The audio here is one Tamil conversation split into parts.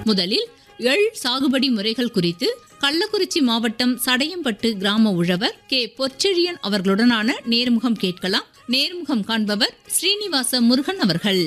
முதலில் எள் சாகுபடி முறைகள் குறித்து கள்ளக்குறிச்சி மாவட்டம் சடையம்பட்டு கிராம உழவர் கே பொற்செழியன் அவர்களுடனான நேர்முகம் கேட்கலாம் நேர்முகம் காண்பவர் ஸ்ரீனிவாச முருகன் அவர்கள்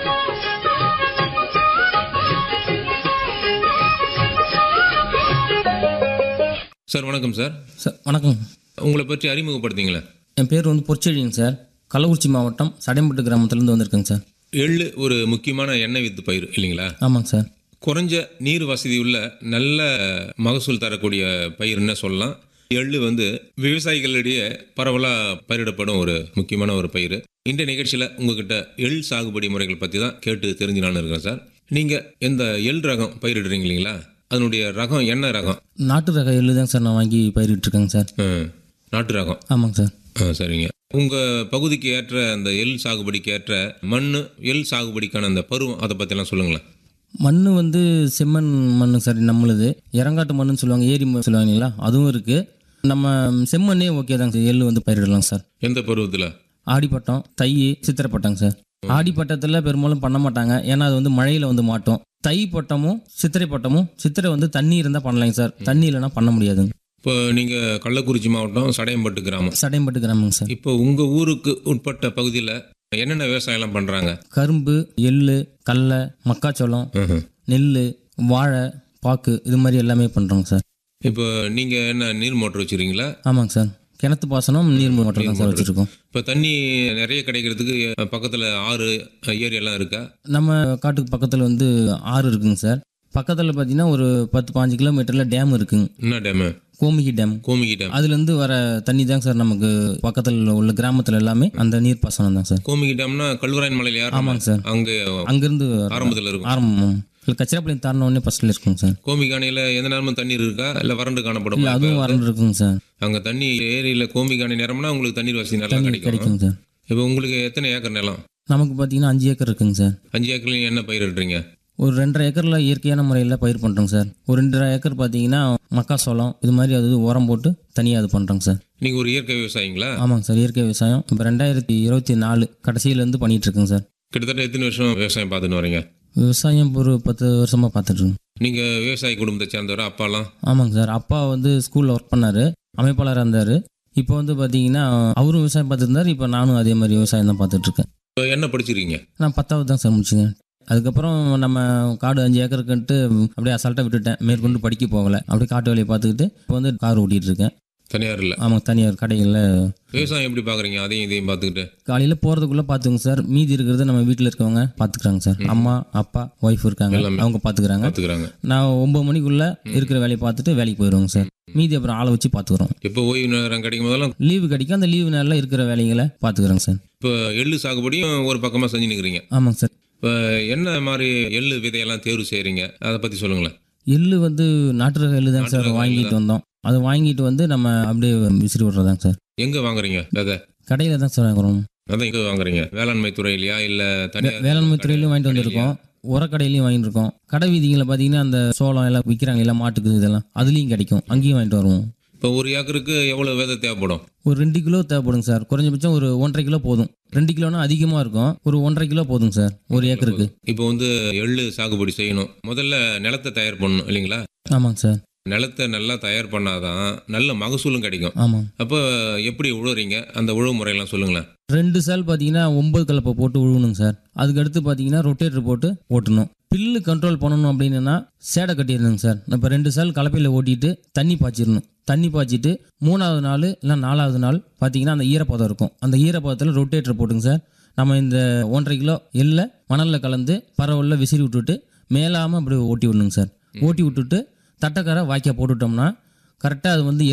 சார் வணக்கம் சார் சார் வணக்கம் உங்களை பற்றி அறிமுகப்படுத்திங்களேன் என் பேர் வந்து பொற்செழியன் சார் கள்ளக்குறிச்சி மாவட்டம் சடையம்பட்டு கிராமத்துலேருந்து வந்திருக்கேங்க சார் எள்ளு ஒரு முக்கியமான எண்ணெய் வித்து பயிர் இல்லைங்களா ஆமாங்க சார் குறைஞ்ச நீர் வசதி உள்ள நல்ல மகசூல் தரக்கூடிய பயிர்னு சொல்லலாம் எள்ளு வந்து விவசாயிகளிடையே பரவலாக பயிரிடப்படும் ஒரு முக்கியமான ஒரு பயிர் இந்த நிகழ்ச்சியில் உங்ககிட்ட எள் சாகுபடி முறைகள் பற்றி தான் கேட்டு தெரிஞ்சுலான்னு இருக்கேன் சார் நீங்கள் இந்த எள் ரகம் பயிரிடுறீங்க இல்லைங்களா அதனுடைய ரகம் என்ன ரகம் நாட்டு ரக எள்ளு தான் சார் நான் வாங்கி பயிரிட்டுருக்கேங்க சார் ஆ, நாட்டு ரகம் ஆமாங்க சார் ஆ சரிங்க உங்கள் பகுதிக்கு ஏற்ற அந்த எள் சாகுபடிக்கு ஏற்ற மண் எள் சாகுபடிக்கான அந்த பருவம் அதை பற்றிலாம் சொல்லுங்களேன் மண் வந்து செம்மண் மண் சார் நம்மளுது இறங்காட்டு மண்ணுன்னு சொல்லுவாங்க ஏரி மண் சொல்லுவாங்க இல்லைங்களா அதுவும் இருக்குது நம்ம செம்மண்ணே ஓகே தாங்க சார் எள்ளு வந்து பயிரிடலாம் சார் எந்த பருவத்தில் ஆடிப்பட்டம் தை சித்திரைப்பட்டங்க சார் ஆடிப்பட்டத்தில் பெரும்பாலும் பண்ண மாட்டாங்க ஏன்னா அது வந்து மழையில் வந்து மாட்டோம் தை பட்டமும் சித்திரை பட்டமும் சித்திரை வந்து தண்ணி இருந்தால் பண்ணலாங்க சார் தண்ணி இல்லைன்னா பண்ண முடியாதுங்க இப்போ நீங்கள் கள்ளக்குறிச்சி மாவட்டம் சடையம்பட்டு கிராமம் சடையம்பட்டு கிராமங்க சார் இப்போ உங்கள் ஊருக்கு உட்பட்ட பகுதியில் என்னென்ன விவசாயம்லாம் பண்ணுறாங்க கரும்பு எள்ளு கடலை மக்காச்சோளம் நெல் வாழை பாக்கு இது மாதிரி எல்லாமே பண்ணுறோங்க சார் இப்போ நீங்கள் என்ன நீர் மோட்டர் வச்சுருக்கீங்களா ஆமாங்க சார் கிணத்து பாசனம் நீர் மோட்டர் தான் சார் வச்சுருக்கோம் இப்போ தண்ணி நிறைய கிடைக்கிறதுக்கு பக்கத்தில் ஆறு ஏரியெல்லாம் இருக்கா நம்ம காட்டுக்கு பக்கத்தில் வந்து ஆறு இருக்குங்க சார் பக்கத்தில் பார்த்தீங்கன்னா ஒரு பத்து பாஞ்சு கிலோமீட்டரில் டேம் இருக்குங்க என்ன டேமு கோமிகி டேம் கோமிகி டேம் அதுலேருந்து வர தண்ணி தான் சார் நமக்கு பக்கத்தில் உள்ள கிராமத்தில் எல்லாமே அந்த நீர் பாசனம் தான் சார் கோமிகி டேம்னா கல்வராயன் மலையில் யார் ஆமாங்க சார் அங்கே அங்கேருந்து ஆரம்பத்தில் இருக்கும் ஆரம்பம் இல்லை கச்சிராப்பள்ளியும் தாண்டின உடனே ஃபஸ்ட்டில் இருக்குங்க சார் கோமிகி அணையில் எந்த நேரமும் தண்ணீர் இருக்கா இல்லை வறண்டு காணப்படும் இல்லை அதுவும் வறண்டு இருக்குங்க சார் அங்கே தண்ணி ஏரியில் கோமிகி அணை நேரம்னா உங்களுக்கு தண்ணீர் வசதி நல்லா கிடைக்கும் கிடைக்குங்க சார் இப்போ உங்களுக்கு எத்தனை ஏக்கர் நிலம் நமக்கு பார்த்தீங்கன்னா அஞ்சு ஏக்கர் இருக்குங்க சார் அஞ்சு ஏக்கர்லையும் என்ன பயிரிடுறீங்க ஒரு ரெண்டரை ஏக்கரில் இயற்கையான முறையில் பயிர் பண்ணுறோங்க சார் ஒரு ரெண்டரை ஏக்கர் பார்த்தீங்கன்னா மக்காசோளம் இது மாதிரி அது உரம் போட்டு தனியாக அது பண்ணுறோங்க சார் நீங்கள் ஒரு இயற்கை விவசாயிங்களா ஆமாங்க சார் இயற்கை விவசாயம் இப்போ ரெண்டாயிரத்தி இருபத்தி நாலு கடைசியிலேருந்து பண்ணிட்டு இருக்கேங்க சார் கிட்டத்தட்ட எத்தனை வருஷம் விவசாயம் பார்த்துன்னு வரீங்க விவசாயம் இப்போ ஒரு பத்து வருஷமாக பார்த்துட்ருங்க நீங்கள் விவசாய குடும்பத்தை சேர்ந்தவர் அப்பாலாம் ஆமாங்க சார் அப்பா வந்து ஸ்கூலில் ஒர்க் பண்ணார் அமைப்பாளராக இருந்தார் இப்போ வந்து பார்த்தீங்கன்னா அவரும் விவசாயம் பார்த்துருந்தார் இப்போ நானும் அதே மாதிரி விவசாயம் தான் பார்த்துட்ருக்கேன் இப்போ என்ன படிச்சிருக்கீங்க நான் பத்தாவது தான் சார் முடிச்சுங்க அதுக்கப்புறம் நம்ம காடு அஞ்சு ஏக்கருக்குன்ட்டு அப்படியே அசால்ட்டாக விட்டுட்டேன் மேற்கொண்டு படிக்க போகலை அப்படியே காட்டு வேலையை பார்த்துக்கிட்டு இப்போ வந்து கார் ஓட்டிகிட்டு இருக்கேன் தனியார் இல்லை ஆமாம் தனியார் கடைகளில் விவசாயம் எப்படி பார்க்குறீங்க அதையும் இதையும் பார்த்துக்கிட்டு காலையில் போகிறதுக்குள்ளே பார்த்துங்க சார் மீதி இருக்கிறது நம்ம வீட்டில் இருக்கவங்க பார்த்துக்குறாங்க சார் அம்மா அப்பா ஒய்ஃப் இருக்காங்க அவங்க பார்த்துக்குறாங்க பார்த்துக்கிறாங்க நான் ஒம்பது மணிக்குள்ளே இருக்கிற வேலையை பார்த்துட்டு வேலைக்கு போயிடுவோங்க சார் மீதி அப்புறம் ஆளை வச்சு பார்த்துக்குறோம் எப்போ ஓய்வு நேரம் கிடைக்கும் போதெல்லாம் லீவு கிடைக்கும் அந்த லீவு நாளில் இருக்கிற வேலைகளை பார்த்துக்குறேங்க சார் இப்போ எள்ளு சாகுபடியும் ஒரு பக்கமாக செஞ்சு நிற்கிறீங்க ஆமாங்க சார் இப்போ என்ன மாதிரி எள்ளு விதையெல்லாம் தேர்வு செய்கிறீங்க அதை பற்றி சொல்லுங்களேன் எள்ளு வந்து நாட்டு ரக எள்ளு தாங்க சார் வாங்கிட்டு வந்தோம் அதை வாங்கிட்டு வந்து நம்ம அப்படியே விசிறி விட்றதாங்க சார் எங்கே வாங்குறீங்க விதை கடையில் தான் சார் வாங்குறோம் அதான் எங்கே வாங்குறீங்க வேளாண்மை துறையிலையா இல்லை தனியார் வேளாண்மை துறையிலையும் வாங்கிட்டு வந்திருக்கோம் உரக்கடையிலையும் வாங்கிட்டு இருக்கோம் கடை வீதிகளில் பார்த்தீங்கன்னா அந்த சோளம் எல்லாம் விற்கிறாங்க எல்லாம் மாட்டுக்கு இதெல்லாம் அதுலேயும் கிடைக்கும் அங்கேயும் வாங்கிட்டு வருவோம் இப்போ ஒரு ஏக்கருக்கு எவ்வளோ விதை தேவைப்படும் ஒரு ரெண்டு கிலோ தேவைப்படுங்க சார் குறைஞ்சபட்சம் ஒரு ஒன்றரை கிலோ போதும் ரெண்டு கிலோனா அதிகமாக இருக்கும் ஒரு ஒன்றரை கிலோ போதுங்க சார் ஒரு ஏக்கருக்கு இப்போ வந்து எள்ளு சாகுபடி செய்யணும் முதல்ல நிலத்தை தயார் பண்ணணும் இல்லைங்களா ஆமாங்க சார் நிலத்தை நல்லா தயார் பண்ணாதான் நல்ல மகசூலும் கிடைக்கும் ஆமாம் அப்போ எப்படி உழுவுறீங்க அந்த உழவு முறையெல்லாம் சொல்லுங்களேன் ரெண்டு சால் பார்த்தீங்கன்னா ஒன்பது கலப்பை போட்டு உழுவணுங்க சார் அதுக்கு அடுத்து பார்த்தீங்கன்னா ரொட்டேட்டர் போட்டு ஓட்டணும் பில்லு கண்ட்ரோல் பண்ணணும் அப்படின்னா சேடை கட்டிடணுங்க சார் இப்போ ரெண்டு சால் கலப்பையில் ஓட்டிட்டு தண்ணி பாய்ச்சிடணும் தண்ணி பாய்ச்சிட்டு மூணாவது நாள் இல்லை நாலாவது நாள் பார்த்தீங்கன்னா அந்த ஈரப்பதம் இருக்கும் அந்த ஈரப்பதத்தில் ரொட்டேட்டர் போட்டுங்க சார் நம்ம இந்த ஒன்றரை கிலோ எள்ளை மணலில் கலந்து பரவலில் விசிறி விட்டுட்டு மேலாமல் அப்படி ஓட்டி விடணுங்க சார் ஓட்டி விட்டுட்டு தட்டக்கரை வாய்க்கால் போட்டுவிட்டோம்னா கரெக்டாக அது வந்து